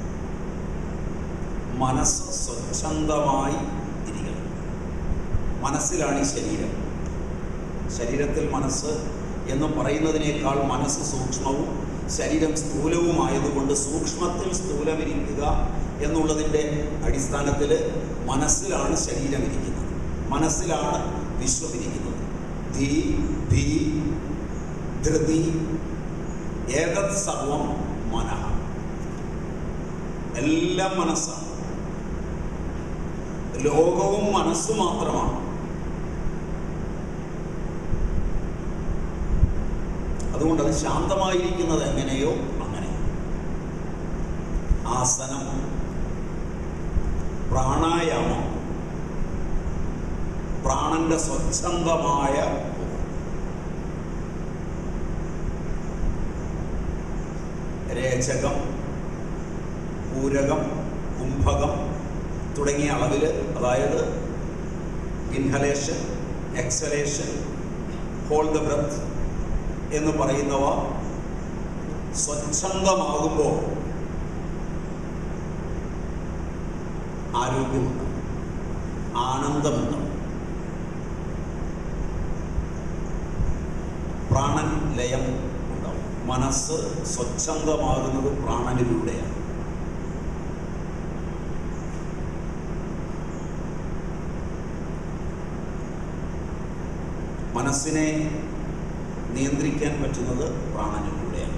S1: മനസ്സ് സ്വച്ഛന്തമായി ഇരിക്കണം മനസ്സിലാണ് ഈ ശരീരം ശരീരത്തിൽ മനസ്സ് എന്ന് പറയുന്നതിനേക്കാൾ മനസ്സ് സൂക്ഷ്മവും ശരീരം സ്ഥൂലവുമായതുകൊണ്ട് സൂക്ഷ്മത്തിൽ സ്ഥൂലമിരിക്കുക എന്നുള്ളതിൻ്റെ അടിസ്ഥാനത്തിൽ മനസ്സിലാണ് ശരീരം ഇരിക്കുന്നത് മനസ്സിലാണ് വിശ്വം ഇരിക്കുന്നത് ധീ ഭീ ധൃതി ഏതത് സർവം മനഃ എല്ലാം മനസ്സാണ് ലോകവും മനസ്സ് മാത്രമാണ് അതുകൊണ്ട് അത് ശാന്തമായിരിക്കുന്നത് എങ്ങനെയോ അങ്ങനെ ആസനം പ്രാണായാമം പ്രാണന്റെ സ്വച്ഛന്തമായ രേചകം പൂരകം കുംഭകം തുടങ്ങിയ അളവിൽ അതായത് inhalation exhalation hold the breath എന്ന് പറയുന്നവ സ്വച്ഛന്തമാകുമ്പോൾ ആരോഗ്യമുണ്ടാവും ആനന്ദമുണ്ടാവും പ്രാണൻ ലയം ഉണ്ടാവും മനസ്സ് സ്വച്ഛന്തമാകുന്നത് പ്രാണനിലൂടെയാണ് മനസ്സിനെ നിയന്ത്രിക്കാൻ പറ്റുന്നത് പ്രാണനിലൂടെയാണ്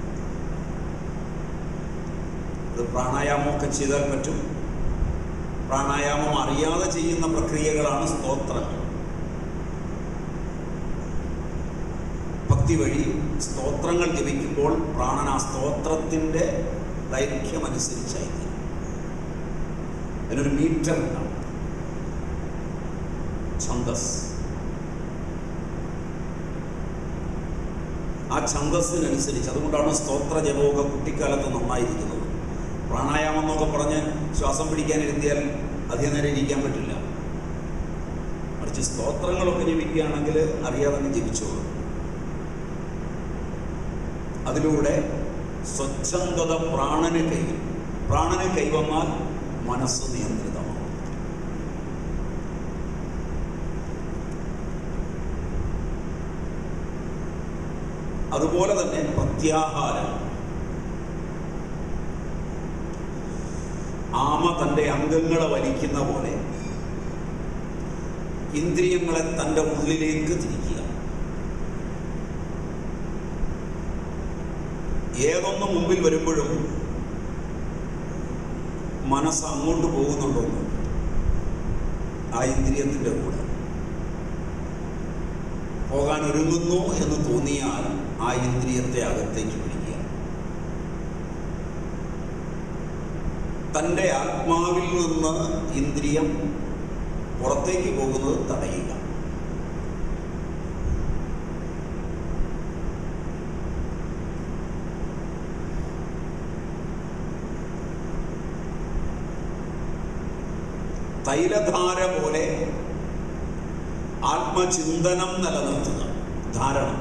S1: അത് പ്രാണായാമമൊക്കെ ചെയ്താൽ പറ്റും പ്രാണായാമം അറിയാതെ ചെയ്യുന്ന പ്രക്രിയകളാണ് സ്തോത്രങ്ങൾ ഭക്തി വഴി സ്തോത്രങ്ങൾ ജപിക്കുമ്പോൾ പ്രാണൻ ആ സ്തോത്രത്തിൻ്റെ ദൈർഘ്യമനുസരിച്ചായിരിക്കും അതിനൊരു മീറ്റർ ഉണ്ടാവും ഛന്ദസ് ആ ഛന്തസ്സിനനുസരിച്ച് അതുകൊണ്ടാണ് സ്തോത്ര ജപമൊക്കെ കുട്ടിക്കാലത്ത് നന്നായിരിക്കുന്നത് പ്രാണായാമം എന്നൊക്കെ പറഞ്ഞ് ശ്വാസം പിടിക്കാനിരുത്തിയാൽ അധികം നേരം ഇരിക്കാൻ പറ്റില്ല മറിച്ച് സ്തോത്രങ്ങളൊക്കെ ജപിക്കുകയാണെങ്കിൽ അറിയാതെ അങ്ങ് ജപിച്ചോളൂ അതിലൂടെ സ്വച്ഛന്തത പ്രാണന് കൈ പ്രാണന് കൈവന്നാൽ മനസ്സ് നിയന്ത്രിതമാണ് അതുപോലെ തന്നെ പ്രത്യാഹാരം ആമ തൻ്റെ അംഗങ്ങളെ വലിക്കുന്ന പോലെ ഇന്ദ്രിയങ്ങളെ തൻ്റെ ഉള്ളിലേക്ക് തിരിക്കുക ഏതൊന്ന് മുമ്പിൽ വരുമ്പോഴും മനസ്സ് അങ്ങോട്ട് പോകുന്നുണ്ടോന്ന് ആ ഇന്ദ്രിയത്തിൻ്റെ കൂടെ പോകാൻ ഒരുങ്ങുന്നു എന്ന് തോന്നിയാൽ ആ ഇന്ദ്രിയത്തെ അകത്തേക്ക് പിടിക്കുക തൻ്റെ ആത്മാവിൽ നിന്ന് ഇന്ദ്രിയം പുറത്തേക്ക് പോകുന്നത് തടയുക തൈലധാര പോലെ ആത്മചിന്തനം നിലനിർത്തുക ധാരണ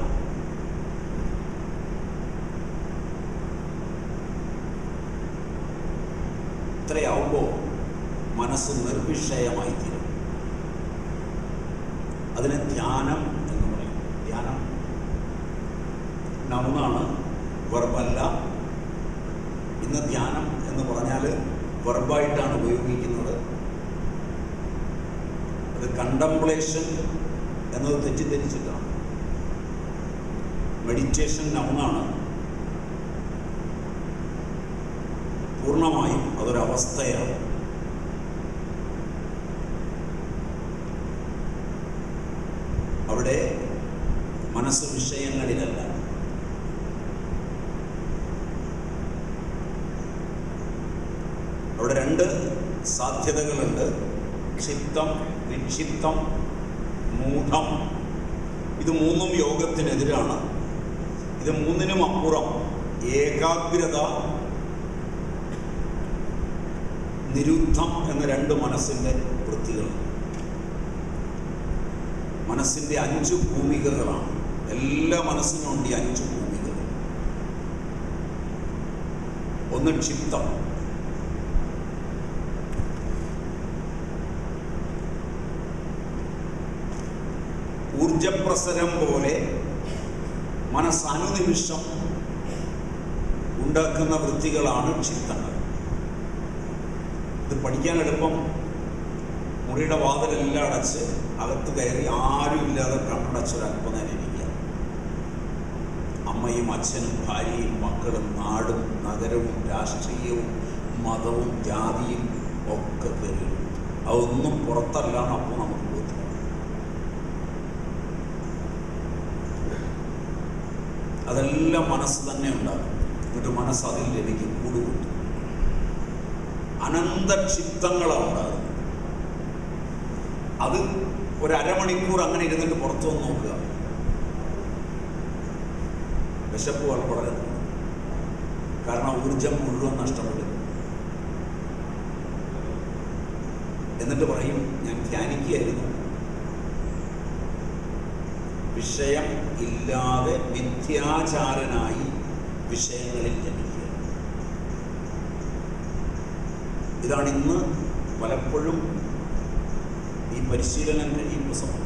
S1: ഇത്രയാവുമ്പോൾ മനസ്സ് നിർവിഷയമായി തീരും അതിന് ധ്യാനം എന്ന് പറയും ധ്യാനം നൗണാണ് വെർബല്ല ഇന്ന് ധ്യാനം എന്ന് പറഞ്ഞാൽ വെർബായിട്ടാണ് ഉപയോഗിക്കുന്നത് അത് കണ്ടംപ്ലേഷൻ എന്നത് തെറ്റിദ്ധരിച്ചിട്ടാണ് മെഡിറ്റേഷൻ നൗണാണ് പൂർണ്ണമായും അതൊരവസ്ഥയാണ് അവിടെ മനസ്സ് വിഷയങ്ങളിലല്ല അവിടെ രണ്ട് സാധ്യതകളുണ്ട് ക്ഷിപ്തം വിക്ഷിപ്തം മൂഢം ഇത് മൂന്നും യോഗത്തിനെതിരാണ് ഇത് മൂന്നിനും അപ്പുറം ഏകാഗ്രത നിരുദ്ധം എന്ന രണ്ട് മനസ്സിൻ്റെ വൃത്തികൾ മനസ്സിൻ്റെ അഞ്ച് ഭൂമികകളാണ് എല്ലാ മനസ്സിനും ഉണ്ട് ഈ അഞ്ച് ഭൂമികൾ ഒന്ന് ക്ഷിപ്തം ഊർജപ്രസരം പോലെ മനസ്സനുനിമിഷം ഉണ്ടാക്കുന്ന വൃത്തികളാണ് ക്ഷിപ്തങ്ങൾ ഇത് പഠിക്കാൻ എളുപ്പം മുറിയുടെ വാതിലെല്ലാം അടച്ച് അകത്ത് കയറി ആരുമില്ലാതെ കണ്ണടച്ചൊരു അല്പനേരം ഇരിക്കുക അമ്മയും അച്ഛനും ഭാര്യയും മക്കളും നാടും നഗരവും രാഷ്ട്രീയവും മതവും ജാതിയും ഒക്കെ കയറി അതൊന്നും പുറത്തല്ലാണ് അപ്പോൾ നമുക്ക് ബോധ്യം അതെല്ലാം മനസ്സ് തന്നെ ഉണ്ടാകും എന്നിട്ട് മനസ്സ് അതിൽ എനിക്ക് കൂടുകൂട്ടും അനന്തക്ഷിപ്തങ്ങളാണ് ഉണ്ടാകുന്നത് അത് ഒരു അരമണിക്കൂർ അങ്ങനെ ഇരുന്നിട്ട് പുറത്തു വന്ന് നോക്കുക വിശപ്പ് വളരെ കാരണം ഊർജം മുഴുവൻ നഷ്ടപ്പെടും എന്നിട്ട് പറയും ഞാൻ ധ്യാനിക്കുകയായിരുന്നു വിഷയം ഇല്ലാതെ മിഥ്യാചാരനായി വിഷയങ്ങളിൽ ജനിക്കുക ഇതാണ് ഇന്ന് പലപ്പോഴും ഈ പരിശീലനം കഴിയുമ്പോൾ സംഭവിക്കുന്നത്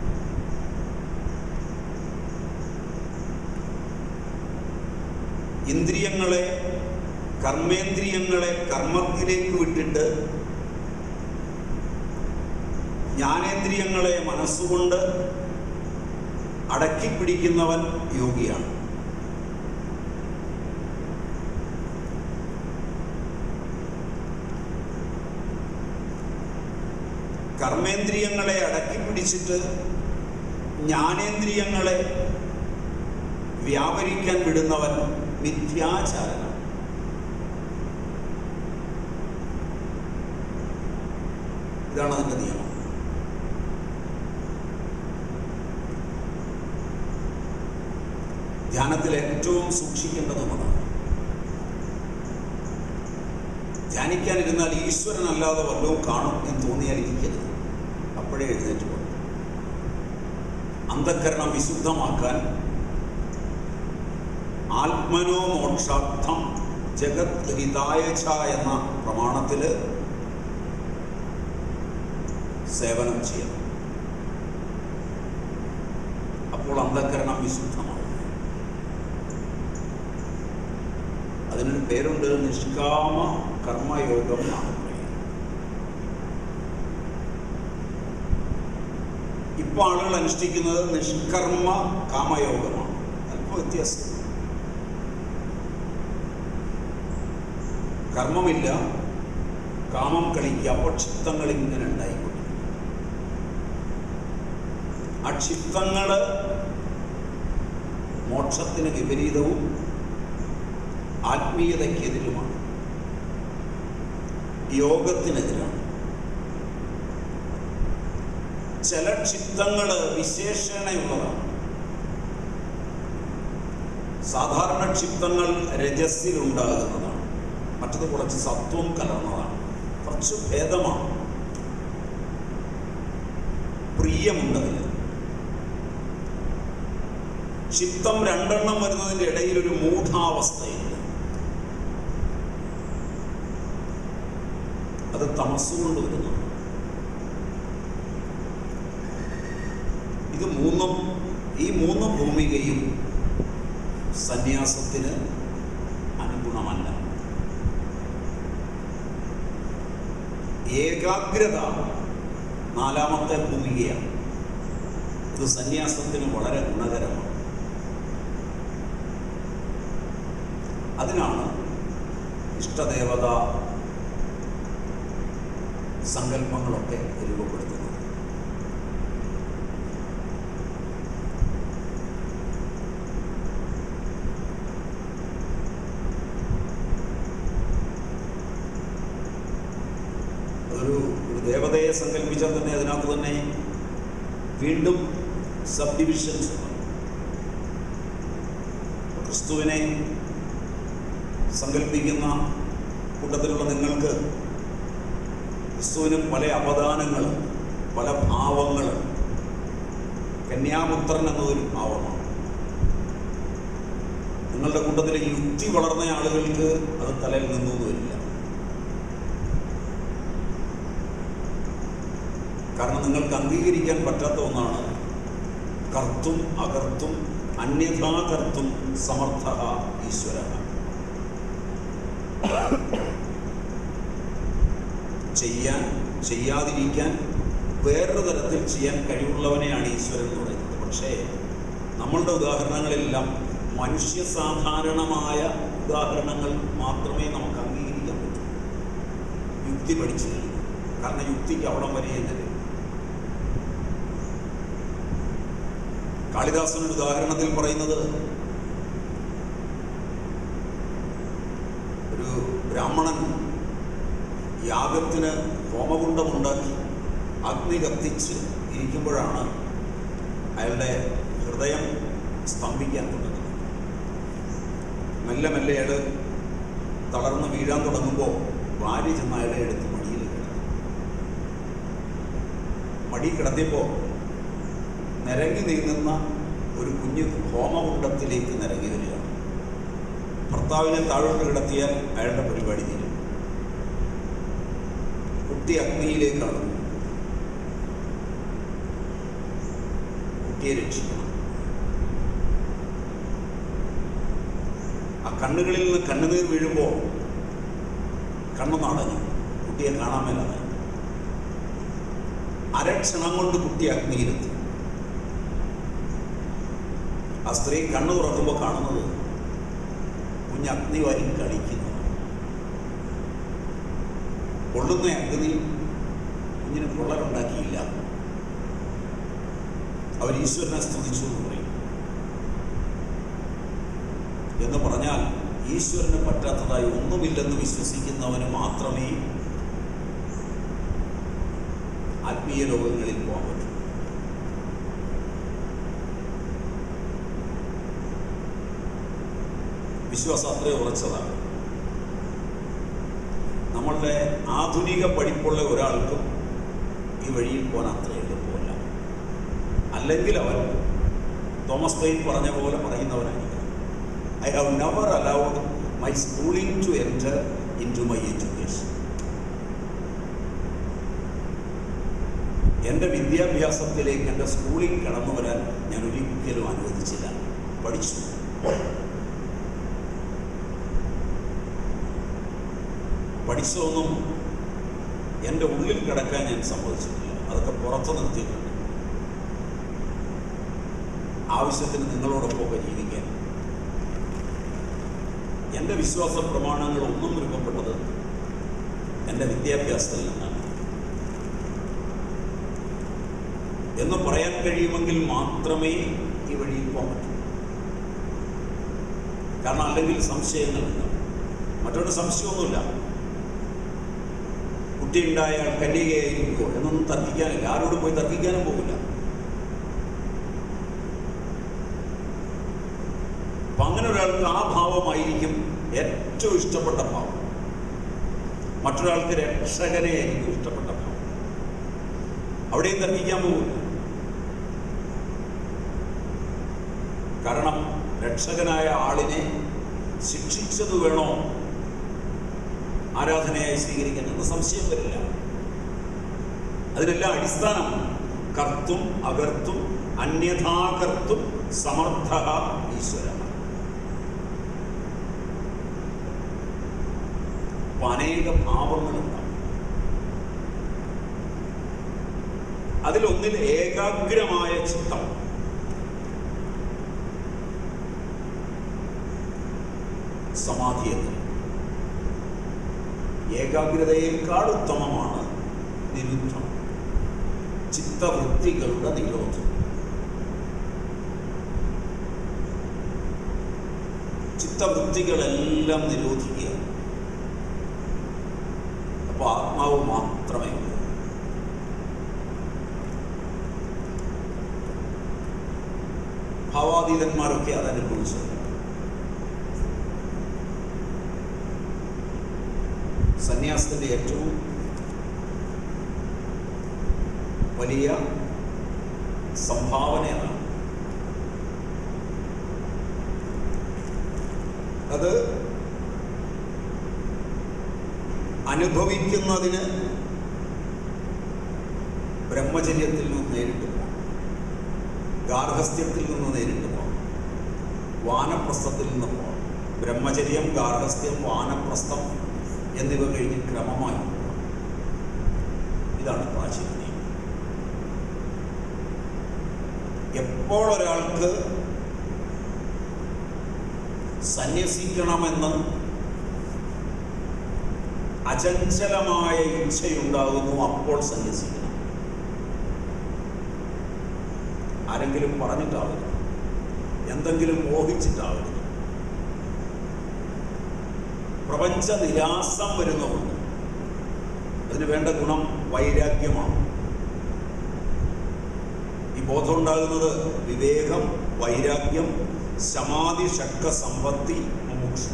S1: ഇന്ദ്രിയങ്ങളെ കർമ്മേന്ദ്രിയങ്ങളെ കർമ്മത്തിലേക്ക് വിട്ടിട്ട് ജ്ഞാനേന്ദ്രിയങ്ങളെ മനസ്സുകൊണ്ട് അടക്കി പിടിക്കുന്നവൻ യോഗിയാണ് കർമ്മേന്ദ്രിയങ്ങളെ അടക്കി പിടിച്ചിട്ട് ജ്ഞാനേന്ദ്രിയങ്ങളെ വ്യാപരിക്കാൻ വിടുന്നവൻ മിഥ്യാചാരനാണ് ഇതാണ് അതിൻ്റെ നിയമം ധ്യാനത്തിൽ ഏറ്റവും സൂക്ഷിക്കേണ്ടതും അതാണ് ധ്യാനിക്കാനിരുന്നാൽ ഈശ്വരനല്ലാതെ വല്ലതും കാണും എന്ന് തോന്നിയാൽ ഇരിക്കരുത് അപ്പോഴേ എഴുന്നേറ്റ് പോകും അന്ധക്കരണം വിശുദ്ധമാക്കാൻ ആത്മനോ മോക്ഷാർത്ഥം ജഗത് ഹിതായച എന്ന പ്രമാണത്തിൽ സേവനം ചെയ്യണം അപ്പോൾ അന്ധക്കരണം വിശുദ്ധമാവും അതിനൊരു പേരുണ്ട് നിഷ്കാമ കർമ്മയോഗം എന്നാണ് പറയുന്നത് ഇപ്പൊ ആളുകൾ അനുഷ്ഠിക്കുന്നത് നിഷ്കർമ്മ കാമയോഗമാണ് അല്പം വ്യത്യാസം കർമ്മമില്ല കാമം കളിക്കുക അപ്പോൾ ക്ഷിപ്തങ്ങൾ ഇങ്ങനെ ഉണ്ടായിക്കൊണ്ടിരിക്കും ആ ക്ഷിപ്തങ്ങള് മോക്ഷത്തിന് വിപരീതവും ആത്മീയതയ്ക്കെതിരുമാണ് യോഗത്തിനെതിരാണ് ചില ക്ഷിപ്തങ്ങള് വിശേഷണയുള്ളതാണ് സാധാരണ ക്ഷിപ്തങ്ങൾ രജസ്സിലുണ്ടാകുന്നതാണ് മറ്റത് കുറച്ച് സത്വം കലർന്നതാണ് കുറച്ച് ഭേദമാണ് പ്രിയമുണ്ടതിൽ ക്ഷിപ്തം രണ്ടെണ്ണം വരുന്നതിൻ്റെ ഇടയിൽ ഒരു മൂഢാവസ്ഥയുണ്ട് അത് തമസ്സുകൊണ്ട് വരുന്നു ഇത് മൂന്നും ഈ മൂന്ന് ഭൂമികയും സന്യാസത്തിന് അനുഗുണമല്ല ഏകാഗ്രത നാലാമത്തെ ഭൂമികയാണ് ഇത് സന്യാസത്തിന് വളരെ ഗുണകരമാണ് അതിനാണ് ഇഷ്ടദേവത സങ്കല്പങ്ങളൊക്കെ രൂപപ്പെടുത്തുന്നത് അതൊരു ഒരു ദേവതയെ സങ്കല്പിച്ചാൽ തന്നെ അതിനകത്ത് തന്നെ വീണ്ടും സബ് ഡിവിഷൻസ് ക്രിസ്തുവിനെ സങ്കല്പിക്കുന്ന കൂട്ടത്തിലുള്ള നിങ്ങൾക്ക് ക്രിസ്തുവിന് പല അവദാനങ്ങൾ പല ഭാവങ്ങൾ കന്യാപുത്രൻ എന്നതൊരു ഭാവമാണ് നിങ്ങളുടെ കൂട്ടത്തിലെ യുക്തി വളർന്ന ആളുകൾക്ക് അത് തലയിൽ നിന്നു വരില്ല കാരണം നിങ്ങൾക്ക് അംഗീകരിക്കാൻ പറ്റാത്ത ഒന്നാണ് കർത്തും അകർത്തും അന്യഥാ കർത്തും സമർത്ഥ ഈശ്വര ചെയ്യാൻ ചെയ്യാതിരിക്കാൻ വേറൊരു തരത്തിൽ ചെയ്യാൻ കഴിവുള്ളവനെയാണ് ഈശ്വരൻ എന്ന് പറയുന്നത് പക്ഷേ നമ്മളുടെ ഉദാഹരണങ്ങളെല്ലാം മനുഷ്യ സാധാരണമായ ഉദാഹരണങ്ങൾ മാത്രമേ നമുക്ക് അംഗീകരിക്കാൻ പറ്റൂ യുക്തി പഠിച്ചു കഴിഞ്ഞു കാരണം യുക്തിക്ക് അവിടം വരെ തരും കാളിദാസൻ ഒരു ഉദാഹരണത്തിൽ പറയുന്നത് ഒരു ബ്രാഹ്മണൻ യാഗത്തിന് ഹോമകുണ്ടമുണ്ടാക്കി അഗ്നി കത്തിച്ച് ഇരിക്കുമ്പോഴാണ് അയാളുടെ ഹൃദയം സ്തംഭിക്കാൻ തുടങ്ങുന്നത് മെല്ലെ മെല്ലെ അയാൾ തളർന്ന് വീഴാൻ തുടങ്ങുമ്പോൾ ഭാര്യ ചെന്ന് അയാളെ എടുത്ത് മടിയിൽ കിടന്നു മടി കിടത്തിയപ്പോൾ നിരങ്ങി നീങ്ങുന്ന ഒരു കുഞ്ഞു ഹോമകുണ്ടത്തിലേക്ക് നിരങ്ങി വരികയാണ് ഭർത്താവിനെ താഴോട്ട് കിടത്തിയാൽ അയാളുടെ പരിപാടി തീരും കുട്ടി അഗ്നിയിലേക്കാണ് കുട്ടിയെ രക്ഷിക്കണം ആ കണ്ണുകളിൽ നിന്ന് കണ്ണുനീർ വീഴുമ്പോൾ കണ്ണു നടഞ്ഞു കുട്ടിയെ കാണാൻ മേലാതെ അരക്ഷണം കൊണ്ട് കുട്ടി അഗ്നിയിലെത്തി ആ സ്ത്രീ കണ്ണു തുറക്കുമ്പോൾ കാണുന്നത് കുഞ്ഞ് അഗ്നി വാരി കളിക്കുന്നു കൊള്ളുന്ന അഗ്നി കുഞ്ഞിന് പൊള്ളലുണ്ടാക്കിയില്ല അവർ ഈശ്വരനെ സ്തുതിച്ചു എന്ന് പറയും എന്ന് പറഞ്ഞാൽ ഈശ്വരന് പറ്റാത്തതായി ഒന്നുമില്ലെന്ന് വിശ്വസിക്കുന്നവന് മാത്രമേ ആത്മീയ ലോകങ്ങളിൽ പോകാൻ പറ്റൂ വിശ്വാസം അത്രയും ഉറച്ചതാണ് നമ്മളുടെ ആധുനിക പഠിപ്പുള്ള ഒരാൾക്കും ഈ വഴിയിൽ പോകാൻ അത്ര എളുപ്പമല്ല അല്ലെങ്കിൽ അവൻ തോമസ് പെയിൻ പറഞ്ഞ പോലെ പറയുന്നവനായിരിക്കും I have never allowed my schooling to enter into my education എൻ്റെ വിദ്യാഭ്യാസത്തിലേക്ക് എൻ്റെ സ്കൂളിൽ കടന്നു വരാൻ ഞാൻ ഒരിക്കലും അനുവദിച്ചില്ല പഠിച്ചു പഠിച്ചതൊന്നും എൻ്റെ ഉള്ളിൽ കിടക്കാൻ ഞാൻ സമ്മതിച്ചിട്ടില്ല അതൊക്കെ പുറത്ത് നിർത്തിയിട്ടുണ്ട് ആവശ്യത്തിന് നിങ്ങളോടൊപ്പം ജീവിക്കാൻ എൻ്റെ വിശ്വാസ പ്രമാണങ്ങൾ ഒന്നും രൂപപ്പെട്ടത് എൻ്റെ വിദ്യാഭ്യാസത്തിൽ നിന്നാണ് എന്ന് പറയാൻ കഴിയുമെങ്കിൽ മാത്രമേ ഈ വഴിയിൽ പോകാൻ പറ്റൂ കാരണം അല്ലെങ്കിൽ സംശയങ്ങളുണ്ട് മറ്റൊരു സംശയമൊന്നുമില്ല കുട്ടിയുണ്ടായാൽ കന്യകയായിരിക്കുമോ എന്നൊന്നും തർക്കിക്കാനില്ല ആരോടും പോയി തർക്കിക്കാനും പോകില്ല അപ്പൊ അങ്ങനെ ഒരാൾക്ക് ആ ഭാവമായിരിക്കും ഏറ്റവും ഇഷ്ടപ്പെട്ട ഭാവം മറ്റൊരാൾക്ക് രക്ഷകനെ ആയിരിക്കും ഇഷ്ടപ്പെട്ട ഭാവം അവിടെയും തർക്കിക്കാൻ പോകില്ല കാരണം രക്ഷകനായ ആളിനെ ശിക്ഷിച്ചത് വേണോ ആരാധനയായി സ്വീകരിക്കാൻ എന്ന സംശയം വരില്ല അതിനെല്ലാം അടിസ്ഥാനം കർത്തും അകർത്തും അന്യഥാകർത്തും സമർത്ഥ ഈശ്വര അപ്പൊ അനേക ഭാവങ്ങളുണ്ടാവും അതിലൊന്നിൽ ഏകാഗ്രമായ ചിത്തം സമാധി എന്ന് ഏകാഗ്രതയേക്കാൾ ഉത്തമമാണ് നിരുദ്ധം ചിത്തവൃത്തികളുടെ നിരോധം ചിത്തവൃത്തികളെല്ലാം നിരോധിക്കുക അപ്പൊ ആത്മാവ് മാത്രമേ ഉള്ളൂ ഭാവാതീതന്മാരൊക്കെ അതനുഭവിച്ചത് സന്യാസത്തിന്റെ ഏറ്റവും വലിയ സംഭാവനയാണ് അത് അനുഭവിക്കുന്നതിന് ബ്രഹ്മചര്യത്തിൽ നിന്ന് നേരിട്ട് പോകാം ഗാർഹസ്ഥ്യത്തിൽ നിന്ന് നേരിട്ട് പോകാം വാനപ്രസ്ഥത്തിൽ നിന്ന് പോകാം ബ്രഹ്മചര്യം ഗാർഹസ്ഥ്യം വാനപ്രസ്ഥം എന്നിവ കഴിഞ്ഞ് ക്രമമായി പോകാം ഇതാണ് പ്രാചീന നിയമം എപ്പോൾ ഒരാൾക്ക് സന്യസിക്കണമെന്ന് അചഞ്ചലമായ ഇച്ഛയുണ്ടാകുന്നു അപ്പോൾ സന്യസിക്കണം ആരെങ്കിലും പറഞ്ഞിട്ടാവരുത് എന്തെങ്കിലും മോഹിച്ചിട്ടാവരുത് പ്രപഞ്ച നിരാസം വരുന്നുണ്ട് അതിന് വേണ്ട ഗുണം വൈരാഗ്യമാണ് ഈ ബോധം ഉണ്ടാകുന്നത് വിവേകം വൈരാഗ്യം സമാധി ശക്ക സമ്പത്തി മുമുക്ഷത്വം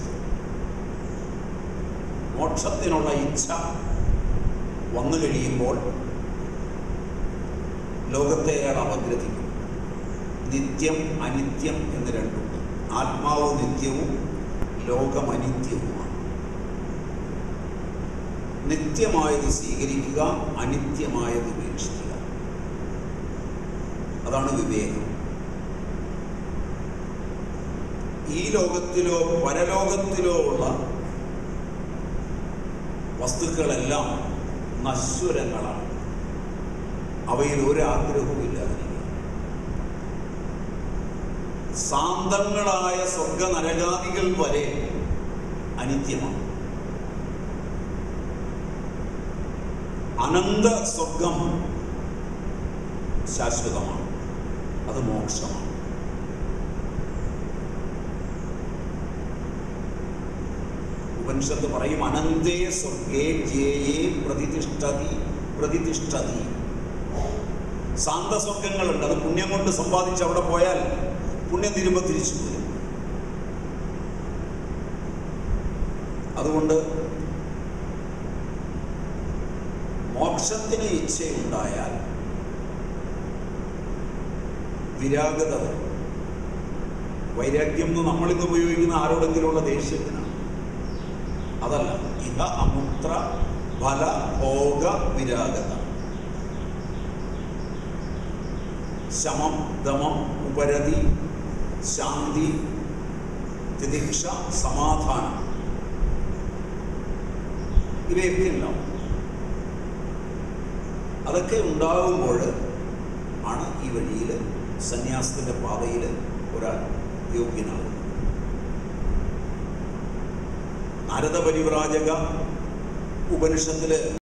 S1: മോക്ഷത്തിനുള്ള ഇച്ഛ വന്നു കഴിയുമ്പോൾ ലോകത്തെ അയാൾ അപഗ്രഥിക്കും നിത്യം അനിത്യം എന്ന് രണ്ടുണ്ട് ആത്മാവ് നിത്യവും ലോകം അനിത്യവുമാണ് നിത്യമായത് സ്വീകരിക്കുക അനിത്യമായത് ഉപേക്ഷിക്കുക അതാണ് വിവേകം ഈ ലോകത്തിലോ പരലോകത്തിലോ ഉള്ള വസ്തുക്കളെല്ലാം നശ്വരങ്ങളാണ് അവയിൽ ഒരാഗ്രഹവും ഇല്ലാതിരിക്കുക സാന്തങ്ങളായ സ്വർഗ നരകാദികൾ വരെ അനിത്യമാണ് അനന്ത സ്വർഗം ശാശ്വതമാണ് അത് മോക്ഷമാണ് ഉപനിഷത്ത് പറയും അനന്തേ സ്വർഗേ ജേയേ പ്രതിഷ്ഠതി പ്രതിഷ്ഠതി സാന്തസ്വർഗങ്ങളുണ്ട് അത് പുണ്യം കൊണ്ട് സമ്പാദിച്ച് അവിടെ പോയാൽ പുണ്യം തീരുമ്പോൾ തിരിച്ചു വരും അതുകൊണ്ട് മോക്ഷത്തിന് ഇച്ഛയുണ്ടായാൽ വിരാഗത വരും വൈരാഗ്യം എന്ന് നമ്മളിന്ന് ഉപയോഗിക്കുന്ന ആരോടെങ്കിലുമുള്ള ദേഷ്യത്തിനാണ് അതല്ല ഇഹ അമുത്ര ഫല ഭോഗ വിരാഗത ശമം ദമം ഉപരതി ശാന്തി തിദിക്ഷ സമാധാനം ഇവയൊക്കെ ഉണ്ടാവും അതൊക്കെ ഉണ്ടാകുമ്പോൾ ആണ് ഈ വഴിയിൽ സന്യാസത്തിൻ്റെ പാതയിൽ ഒരാൾ യോഗ്യനാകുന്നത് നാരദ പരിവ്രാജക ഉപനിഷത്തിൽ